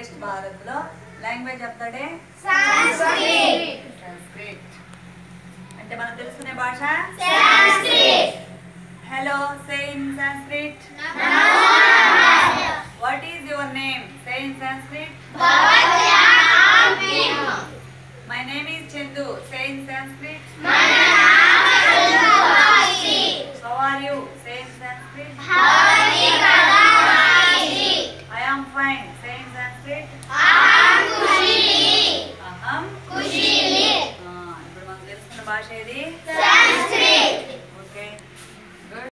శ్రేష్ఠ భారత్ లో లాంగ్వేజ్ చెప్తాడే సంస్కృత్ సంస్కృత్ అంటే మనం తెలుసుకునే భాష hello say in Sanskrit what is your name say in Sanskrit my name is Chandu say in Sanskrit how are you say in Sanskrit I am fine say in Sanskrit అహం ఆ, ఇప్పుడు మనం తెలుసుకున్న భాష ఏది సంస్కృత్